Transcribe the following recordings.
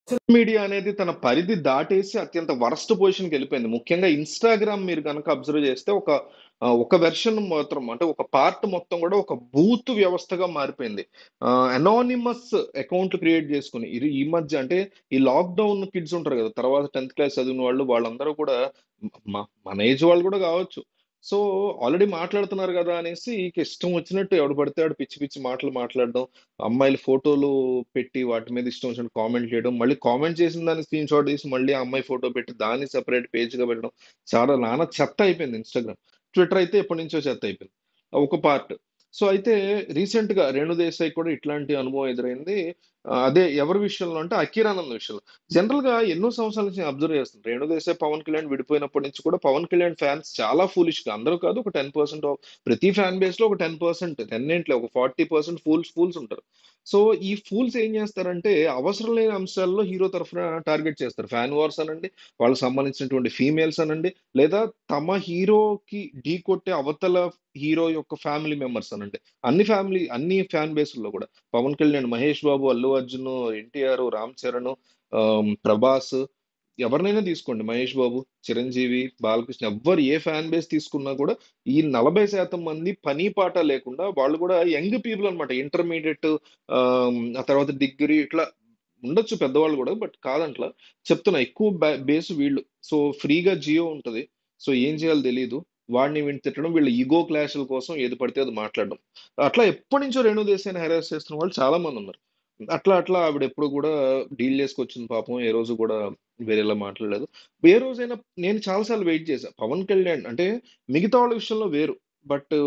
Social media అనేది తన పరిధి దాటేసి అత్యంత వరస్ట్ పొజిషన్‌కి వెళ్ళిపోయింది. ముఖ్యంగా ఇన్‌స్టాగ్రామ్ మీరు గనక అబ్జర్వ్ చేస్తే ఒక ఆహ్, ఒక వెర్షన్ మాత్రం అంటే ఒక పార్ట్ మొత్తం కూడా ఒక బూత్ వ్యవస్థగా మారిపోయింది. ఆహ్, అనానిమస్ అకౌంట్లు క్రియేట్ చేసుకొని ఇది ఈ మధ్య అంటే ఈ లాక్‌డౌన్ కిడ్స్ ఉంటారు కదా! తర్వాత 10థ్ క్లాస్ చదివిన వాళ్ళు వాళ్ళందరూ కూడా మ మన ఏజ్ వాళ్ళు కూడా కావచ్చు. సో, ఆల్రెడీ మాట్లాడుతున్నారు కదా! అనేసి ఇక ఇష్టం వచ్చినట్టు ఎవడు పడితే ఆడు పిచ్చి పిచ్చి మాటలు మాట్లాడడం. అమ్మాయిల ఫోటోలు పెట్టి వాటి మీద ఇష్టం వచ్చినట్టు కామెంట్ చేయడం. మళ్ళీ కామెంట్ చేసిన దాన్ని స్క్రీన్‌షాట్ తీసి మళ్ళీ ఆ అమ్మాయి ఫోటో పెట్టి దాన్ని సెపరేట్ పేజ్‌గా పెట్టడం. చాలా నానా చెత్త అయిపోయింది ఇన్‌స్టాగ్రామ్. ట్విట్టర్ అయితే ఎప్పటినుంచో చెత్త అయిపోయింది. ఒక పార్ట్. సో, అయితే రీసెంట్‌గా రేణు దేశాయ్ కూడా ఇట్లాంటి అనుభవం ఎదురైంది. ఆహ్, అదే ఎవరి విషయంలో అంటే అఖీరానంద్ విషయంలో. జనరల్‌గా ఎన్నో సంవత్సరాల నుంచి నేను అబ్జర్వ్ చేస్తున్నా. రేణు దేశాయ్, పవన్ కళ్యాణ్ విడిపోయినప్పటి నుంచి కూడా పవన్ కళ్యాణ్ ఫ్యాన్స్ చాలా ఫూలిష్‌గా అందరూ కాదు ఒక 10% ఆఫ్ ప్రతి ఫ్యాన్ బేస్‌లో ఒక 10% 10 ఏంటిలే ఒక 40% ఫూల్స్ ఫూల్స్ ఉంటారు. సో, ఈ ఫూల్స్ ఏం చేస్తారంటే అవసరం లేని అంశాల్లో హీరో తరఫున టార్గెట్ చేస్తారు. ఫ్యాన్ వార్స్ అనండి, వాళ్ళకి సంబంధించినటువంటి ఫీమేల్స్ అనండి, లేదా తమ హీరోకి ఢీకొట్టే అవతల హీరో యొక్క ఫ్యామిలీ మెంబర్స్ అనండి. అన్ని ఫ్యామిలీ అన్ని ఫ్యాన్ బేసుల్లో కూడా. పవన్ కళ్యాణ్, మహేష్ బాబు, అల్లు అర్జున్, ఎన్టీఆర్, రామ్ చరణ్, ఆహ్, ప్రభాస్ ఎవరినైనా తీసుకోండి. మహేష్ బాబు, చిరంజీవి, బాలకృష్ణ ఎవ్వరు ఏ ఫ్యాన్ బేస్ తీసుకున్నా కూడా ఈ 40% మంది పని పాట లేకుండా వాళ్ళు కూడా యంగ్ పీపుల్ అన్నమాట. ఇంటర్మీడియేట్ ఆహ్, ఆ తర్వాత డిగ్రీ ఇట్లా ఉండొచ్చు పెద్దవాళ్ళు కూడా. బట్ కాదంట్లా. చెప్తున్నా ఎక్కువ బే బేస్ వీళ్ళు. సో, ఫ్రీగా జియో ఉంటది. సో, ఏం చేయాలో తెలీదు. వాడిని వీడిని తిట్టడం, వీళ్ళ ఇగో క్లాష్‌ల కోసం ఏది పడితే అది మాట్లాడడం. అట్లా ఎప్పటినుంచో రేణు దేశాయ్‌ని హెరాస్ చేస్తున్న వాళ్ళు చాలా మందున్నారు. అట్లా అట్లా ఆవిడ ఎప్పుడు కూడా డీల్ చేసుకొచ్చింది పాపం. ఏ రోజు కూడా వేరేలా మాట్లాడలేదు. ఏ రోజైనా నేను చాలా సార్లు వెయిట్ చేశా. పవన్ కళ్యాణ్ అంటే మిగతా వాళ్ళ విషయంలో వేరు. బట్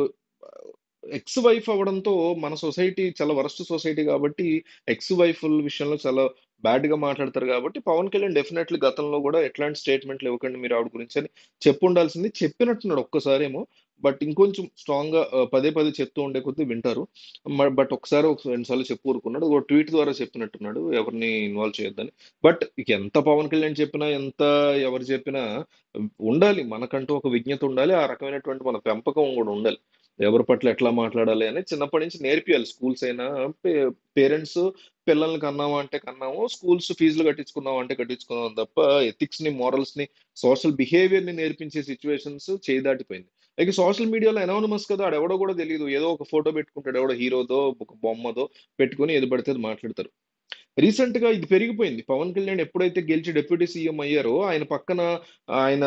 ఎక్స్ వైఫ్ అవ్వడంతో మన సొసైటీ చాలా వరస్ట్ సొసైటీ కాబట్టి ఎక్స్ వైఫ్‌ల విషయంలో చాలా బ్యాడ్‌గా మాట్లాడతారు కాబట్టి పవన్ కళ్యాణ్ డెఫినైట్‌లీ గతంలో కూడా ఎట్లాంటి స్టేట్మెంట్‌లు ఇవ్వకండి మీరు ఆవిడ గురించి అని చెప్పుండాల్సింది. చెప్పినట్టున్నాడు ఒక్కసారేమో. బట్ ఇంకొంచెం స్ట్రాంగ్‌గా ఆహ్, పదే పదే చెప్తూ ఉండే కొద్దీ వింటారు. మ బట్ ఒకసారి ఒక 2 సార్లు చెప్పి ఊరుకున్నాడు. ఒక ట్వీట్ ద్వారా చెప్పినట్టున్నాడు. ఎవరిని ఇన్వాల్వ్ చేయొద్దని. బట్ ఇక ఎంత పవన్ కళ్యాణ్ చెప్పినా, ఎంత ఎవరు చెప్పినా ఉండాలి. మనకంటూ ఒక విజ్ఞత ఉండాలి. ఆ రకమైనటువంటి మన పెంపకం కూడా ఉండాలి. ఎవరి పట్ల ఎట్లా మాట్లాడాలి అని చిన్నప్పటి నుంచి నేర్పియాలి. స్కూల్స్ అయినా పే పేరెంట్స్ పిల్లల్ని కన్నామా అంటే కన్నాము. స్కూల్స్ ఫీజులు కట్టించుకున్నామా అంటే కట్టించుకున్నాం తప్ప ఎథిక్స్‌ని, మోరల్స్‌ని, సోషల్ బిహేవియర్‌ని నేర్పించే సిట్యుయేషన్స్ చేయి దాటిపోయింది. ఇక సోషల్ మీడియాలో అనానిమస్ కదా! ఆడెవడో కూడా తెలీదు. ఏదో ఒక ఫోటో పెట్టుకుంటాడు. ఎవడో హీరోదో, ఒక బొమ్మదో పెట్టుకొని ఏది పడితే అది మాట్లాడతారు. రీసెంట్‌గా ఇది పెరిగిపోయింది. పవన్ కళ్యాణ్ ఎప్పుడైతే గెలిచి డిప్యూటీ సీఎం అయ్యారో ఆయన పక్కన ఆయన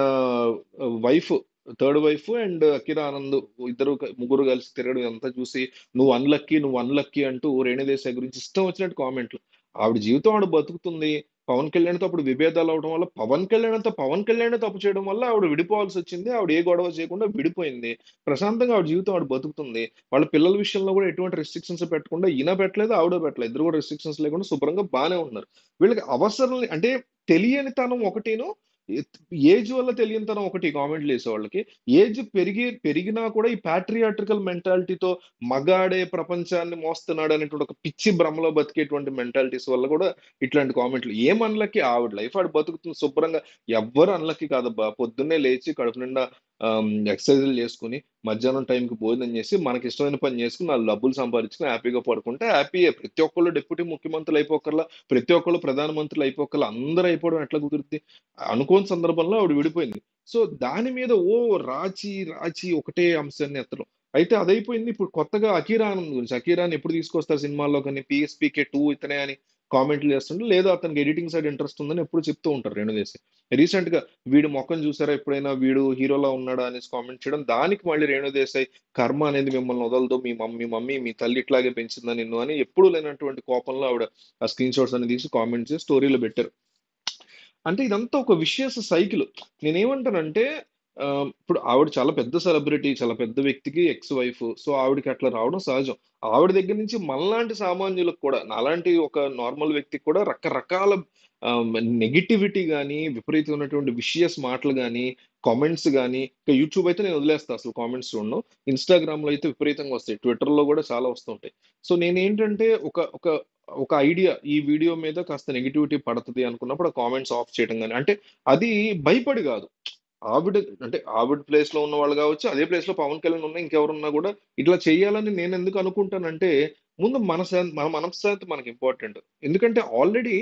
wife third wife and Akira Anand ఇద్దరు క ముగ్గురు కలిసి తిరగడం ఇదంతా చూసి నువ్వు అన్‌లక్కీ, నువ్వు అన్‌లక్కీ అంటూ రేణు దేశాయ్ గురించి ఇష్టం వచ్చినట్టు కామెంట్‌లు. ఆవిడ జీవితం ఆవిడ బతుకుతుంది. పవన్ కళ్యాణ్‌తో అప్పుడు విభేదాలు అవ్వడం వల్ల పవన్ కళ్యాణ్ అంతా పవన్ కళ్యాణే తప్పు చేయడం వల్ల ఆవిడ విడిపోవాల్సొచ్చింది. ఆవిడ ఏ గొడవ చేయకుండా విడిపోయింది. ప్రశాంతంగా ఆవిడ జీవితం ఆవిడ బతుకుతుంది. వాళ్ళ పిల్లల విషయంలో కూడా ఎటువంటి రెస్ట్రిక్షన్స్ పెట్టకుండా ఈయన పెట్టలేదు, ఆవిడ పెట్టలేదు. ఇద్దరు కూడా రెస్ట్రిక్షన్స్ లేకుండా శుభ్రంగా బానే ఉన్నారు. వీళ్ళకి అవసరం అంటే తెలియనితనం ఒకటీను, ఎత్ ఏజ్ వల్ల తెలియనితనం ఒకటి కామెంట్‌లు చేసేవాళ్ళకి. ఏజ్ పెరిగి పెరిగినా కూడా ఈ పాట్రియార్టికల్ మెంటాలిటీతో మగాడే ప్రపంచాన్ని మోస్తున్నాడు అనేటువంటి ఒక పిచ్చి భ్రమలో బతికేటువంటి మెంటాలిటీస్ వల్ల కూడా ఇట్లాంటి కామెంట్‌లు. ఏం అన్‌లక్కీ ఆవిడ లైఫ్ ఆవిడ బతుకుతుంది శుభ్రంగా. ఎవ్వరు అన్‌లక్కీ కాదబ్బా! పొద్దున్నే లేచి కడుపు నిండా ఆహ్, ఎక్సర్‌సైజులు చేసుకొని, మధ్యాహ్నం టైంకి భోజనం చేసి, మనకిష్టమైన పని చేసుకొని, 4 డబ్బులు సంపాదించుకొని హ్యాపీగా పడుకుంటే హ్యాపీయే. ప్రతి ఒక్కళ్ళు డిప్యూటీ ముఖ్యమంత్రులు అయిపోకర్లా, ప్రతి ఒక్కళ్ళు ప్రధానమంత్రులు అయిపోకర్లా, అందరూ అయిపోవడం ఎట్లా కుదురుద్ది? అనుకోని సందర్భంలో ఆవిడ విడిపోయింది. సో, దాని మీద ఓ రాచి, రాచి ఒకటే అంశాన్ని ఎత్తడం. అయితే అదయిపోయింది. ఇప్పుడు కొత్తగా అఖీరా ఆనంద్ గురించి. అఖీరాని ఎప్పుడు తీసుకొస్తారు సినిమాల్లోకని 'పీఎస్‌పీకే 2' ఇతనే అని కామెంట్‌లు చేస్తుంటే, లేదు అతనికి ఎడిటింగ్ సైడ్ ఇంట్రెస్ట్ ఉందని ఎప్పుడు చెప్తూ ఉంటారు రేణు దేశాయ్. రీసెంట్‌గా వీడి మొఖం చూసారా ఎప్పుడైనా? వీడు హీరోలా ఉన్నాడా? అనేసి కామెంట్ చేయడం. దానికి మళ్ళీ రేణు దేశాయ్ కర్మ అనేది మిమ్మల్ని వదలదు. మీ మమ్మీ మీ మమ్మీ మీ తల్లి ఇట్లాగే పెంచిందా నిన్ను అని ఎప్పుడూ లేనటువంటి కోపంలో ఆవిడ ఆ స్క్రీన్ షాట్స్ అన్ని తీసి కామెంట్ చేసి స్టోరీలో పెట్టారు. అంటే ఇదంతా ఒక విషియస్ సైకిల్. నేనేమంటానంటే ఆహ్, ఇప్పుడు ఆవిడ చాలా పెద్ద సెలబ్రిటీ, చాలా పెద్ద వ్యక్తికి ఎక్స్ వైఫ్. సో, ఆవిడకి అట్లా రావడం సహజం. ఆవిడ దగ్గర నుంచి మనలాంటి సామాన్యులకు కూడా, నాలాంటి ఒక నార్మల్ వ్యక్తికి కూడా రకరకాల ఆహ్, నెగటివిటీ గాని, విపరీతమైనటువంటి విషియస్ మాటలు గాని, కామెంట్స్ గాని, ఇక యూట్యూబ్ అయితే నేను వదిలేస్తా అసలు కామెంట్స్ చూడను. ఇన్‌స్టాగ్రామ్‌లో అయితే విపరీతంగా వస్తాయి. ట్విట్టర్‌లో కూడా చాలా వస్తుంటాయి. సో, నేనేంటంటే ఒక ఒక ఒక ఐడియా ఈ వీడియో మీద కాస్త నెగటివిటీ పడతది అనుకున్నప్పుడు ఆ కామెంట్స్ ఆఫ్ చేయడం గాని, అంటే అది భయపడి గాదు. ఆవిడ అంటే ఆవిడ ప్లేస్‌లో ఉన్నవాళ్ళు గావచ్చు, అదే ప్లేస్‌లో పవన్ కళ్యాణ్ ఉన్నా ఇంకెవరున్నా గూడా ఇట్లా చేయాలని నేనెందుకు అనుకుంటానంటే, ముందు మన శాం మన మనశ్శాంతి మనకి ఇంపార్టెంట్. ఎందుకంటే ఆల్రెడీ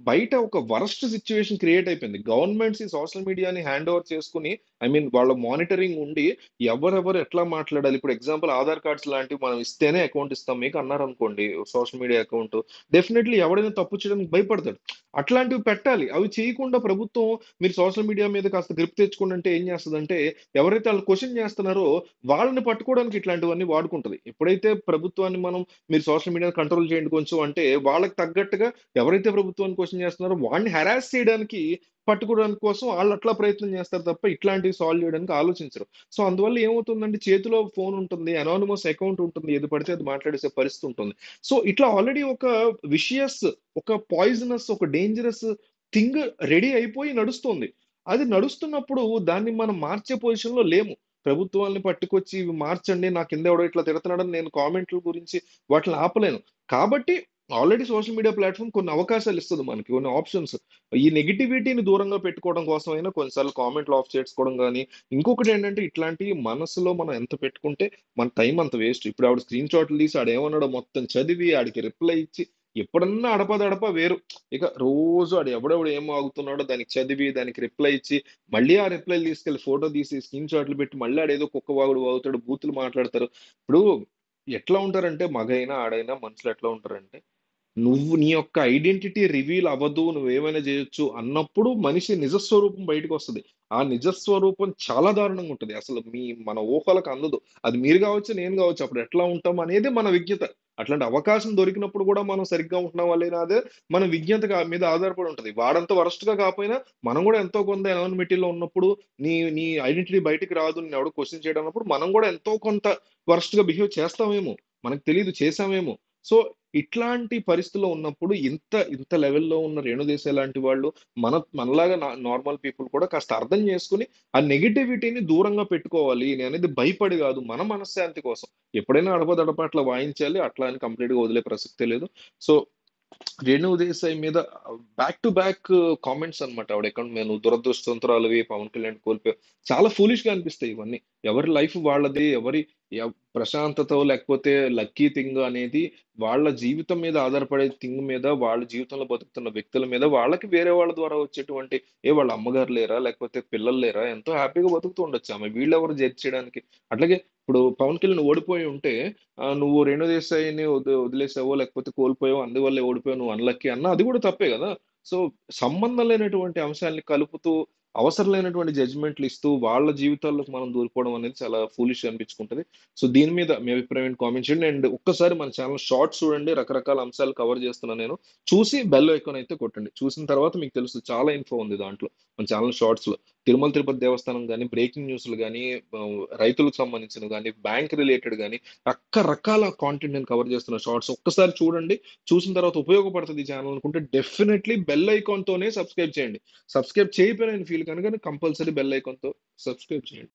బయట ఒక వరస్ట్ సిట్యుయేషన్ క్రియేట్ అయిపోయింది. గవర్నమెంట్స్ ఈ సోషల్ మీడియాని హ్యాండ్ ఓవర్ చేసుకొని ఐ మీన్ వాళ్ళ మానిటరింగ్ ఉండి ఎవరెవరు ఎట్లా మాట్లాడాలి? ఇప్పుడు ఎగ్జాంపుల్ ఆధార్ కార్డ్స్ లాంటివి మనం ఇస్తేనే అకౌంట్ ఇస్తాం మీకు అన్నారనుకోండి సోషల్ మీడియా అకౌంట్. డెఫినైట్‌లీ ఎవడైనా తప్పు చేయడానికి భయపడతాడు. అట్లాంటివి పెట్టాలి. అవి చేయకుండా ప్రభుత్వం మీరు సోషల్ మీడియా మీద కాస్త గ్రిప్ తెచ్చుకోండి అంటే ఏం చేస్తదంటే ఎవరైతే ఆళ్ళు క్వెషన్ చేస్తున్నారో వాళ్ళని పట్టుకోవడానికి ఇట్లాంటివన్నీ వాడుకుంటది. ఎప్పుడైతే ప్రభుత్వాన్ని మనం మీరు సోషల్ మీడియాని కంట్రోల్ చేయండి కొంచెం అంటే వాళ్ళకి తగ్గట్టుగా ఎవరైతే ప్రభుత్వాన్ని క్వెషన్ చేస్తున్నారో వాడిని హెరాస్ చేయడానికి పట్టుకోవడానికి కోసం ఆళ్ళు అట్లా ప్రయత్నం చేస్తారు తప్ప ఇట్లాంటివి సాల్వ్ చేయడానికి ఆలోచించరు. సో అందువల్ల ఏమవుతుందంటే చేతిలో ఫోన్ ఉంటుంది. అనానిమస్ అకౌంట్ ఉంటుంది. ఏది పడితే అది మాట్లాడేసే పరిస్థితి ఉంటుంది. సో ఇట్లా ఆల్రెడీ ఒక విషియస్ ఒక పాయిజనస్ ఒక డేంజరస్ థింగ్ రెడీ అయిపోయి నడుస్తుంది. అది నడుస్తున్నప్పుడు దాన్ని మనం మార్చే పొజిషన్‌లో లేము. ప్రభుత్వాల్ని పట్టుకొచ్చి ఇవి మార్చండి. నా కింద ఎవడో ఇట్లా తిడుతున్నాడని నేను కామెంట్‌ల గురించి వాటిని ఆపలేను. కాబట్టి ఆల్రెడీ సోషల్ మీడియా ప్లాట్‌ఫార్మ్ కొన్ని అవకాశాలు ఇస్తది మనకి. కొన్ని ఆప్షన్స్. ఈ నెగటివిటీని దూరంగా పెట్టుకోవడం కోసమైనా కొన్నిసార్లు కామెంట్‌లు ఆఫ్ చేసుకోవడం గాని, ఇంకొకటేంటంటే ఇట్లాంటియి మనసులో మనం ఎంత పెట్టుకుంటే మన టైం అంత వేస్ట్. ఇప్పుడు ఆవిడ స్క్రీన్ షాట్లు తీసి ఆడేమన్నాడో మొత్తం చదివి ఆడికి రిప్లై ఇచ్చి ఎప్పుడన్నా అడపాదడపా వేరు. ఇక రోజు ఆడు ఎవడెవడు ఏం వాగుతున్నాడో దానికి చదివి, దానికి రిప్లై ఇచ్చి, మళ్ళీ ఆ రిప్లైలు తీసుకెళ్ళి ఫోటో తీసి స్క్రీన్ షాట్లు పెట్టి మళ్ళీ ఆడేదో కుక్క వాగుడు వాగుతాడు. బూతులు మాట్లాడతారు. ఇప్పుడు ఎట్లా ఉంటారంటే మగైనా, ఆడైనా మనుషులు ఎట్లా ఉంటారంటే నువ్వు నీ యొక్క ఐడెంటిటీ రివీల్ అవ్వదు. నువ్వేమైనా జేయొచ్చు అన్నప్పుడు మనిషి నిజ స్వరూపం బయటకొస్తది. ఆ నిజ స్వరూపం చాలా దారుణంగా ఉంటది. అసలు మీ మన ఊహలకు అందదు. అది మీరు గావచ్చు, నేను గావచ్చు. అప్పుడు ఎట్లా ఉంటాం అనేది మన విజ్ఞత. అట్లాంటి అవకాశం దొరికినప్పుడు గూడా మనం సరిగ్గా ఉంటున్నామా లేదా అదే మన విజ్ఞత గా మీద ఆధారపడి ఉంటది. వాడంత వరస్ట్‌గా కాపోయినా మనం గూడా ఎంతో కొంత ఎనానిమిటీలో ఉన్నప్పుడు నీ నీ ఐడెంటిటీ బయటికి రాదు. నిన్నెవడో క్వెషన్ చేయడం అన్నప్పుడు మనం గూడా ఎంతో కొంత వరస్ట్‌గా బిహేవ్ చేస్తామేమో! మనకు తెలీదు చేశామేమో! సో ఇట్లాంటి పరిస్థితిలో ఉన్నప్పుడు ఇంత ఇంత లెవెల్‌లో ఉన్న రేణుదేశాయ్ లాంటి వాళ్ళు మన మనలాగా నా నార్మల్ పీపుల్ కూడా కాస్త అర్థం చేసుకొని ఆ నెగటివిటీని దూరంగా పెట్టుకోవాలి. నేననేది భయపడి గాదు. మన మనశ్శాంతి కోసం. ఎప్పుడైనా అడపాదడపా అట్లా వాయించాలి. అట్లా అని కంప్లీట్‌గా వదిలే ప్రసక్తే లేదు. సో రేణుదేశాయ్ మీద బ్యాక్ టు బ్యాక్ కామెంట్స్ అన్నమాట. ఆవిడ అకౌంట్ మీద "నువ్వు దురదృష్టవంతురాలివి. పవన్ కళ్యాణ్ కోల్పోయావు." చాలా ఫూలిష్‌గా అనిపిస్తాయి ఇవన్నీ. ఎవరి లైఫ్ వాళ్ళది. ఎవరి ఎవ్ ప్రశాంతతో లేకపోతే లక్కీ థింగ్ అనేది వాళ్ళ జీవితం మీద ఆధారపడే థింగ్ మీద వాళ్ళ జీవితంలో బతుకుతున్న వ్యక్తుల మీద వాళ్ళకి వేరే వాళ్ళ ద్వారా వచ్చేటువంటి ఏ వాళ్ళ అమ్మగారు లేరా? లేకపోతే పిల్లలు లేరా? ఎంతో హ్యాపీగా బతుకుతూ ఉండొచ్చు ఆమె. వీళ్ళెవరు జడ్జ్ చేయడానికి? అట్లాగే ఇప్పుడు పవన్ కళ్యాణ్ ఓడిపోయి ఉంటే ఆహ్, నువ్వు రేణుదేశాయ్‌ని వద్ వదిలేసావో లేకపోతే కోల్పోయావో అందువల్లే ఓడిపోయావు. నువ్వు అన్‌లక్కీ అన్నా అది గూడా తప్పే గదా! సో సంబంధం లేనటువంటి అంశాల్ని కలుపుతూ అవసరం లేనటువంటి జడ్జ్‌మెంట్లు ఇస్తూ వాళ్ళ జీవితాల్లోకి మనం దూరిపోవడం అనేది చాలా ఫూలిష్‌గా అనిపించుకుంటది. సో దీని మీద మీ అభిప్రాయం ఏంటి కామెంట్ చేయండి. అండ్ ఒక్కసారి మన ఛానెల్ షార్ట్స్ చూడండి. రకరకాల అంశాలు కవర్ చేస్తున్నాను నేను. చూసి బెల్ ఐకాన్ అయితే కొట్టండి. చూసిన తర్వాత మీకు తెలుస్తది. చాలా ఇన్ఫో ఉంది దాంట్లో. మన ఛానెల్ షార్ట్స్‌లో. తిరుమల తిరుపతి దేవస్థానం గాని, బ్రేకింగ్ న్యూస్‌లు గాని, ఆహ్, రైతులకు సంబంధించినవి గాని, బ్యాంక్ రిలేటెడ్ గాని రకరకాల కాంటెంట్ నేను కవర్ చేస్తున్నా షార్ట్స్. ఒక్కసారి చూడండి. చూసిన తర్వాత ఉపయోగపడతది ఈ ఛానెల్ అనుకుంటే డెఫినైట్‌లీ బెల్ ఐకాన్‌తోనే సబ్స్క్రైబ్ చేయండి. సబ్స్క్రైబ్ చేయకపోయినా నేను ఫీల్ కాను గానీ కంపల్సరీ బెల్ ఐకాన్‌తో సబ్స్క్రైబ్ చేయండి.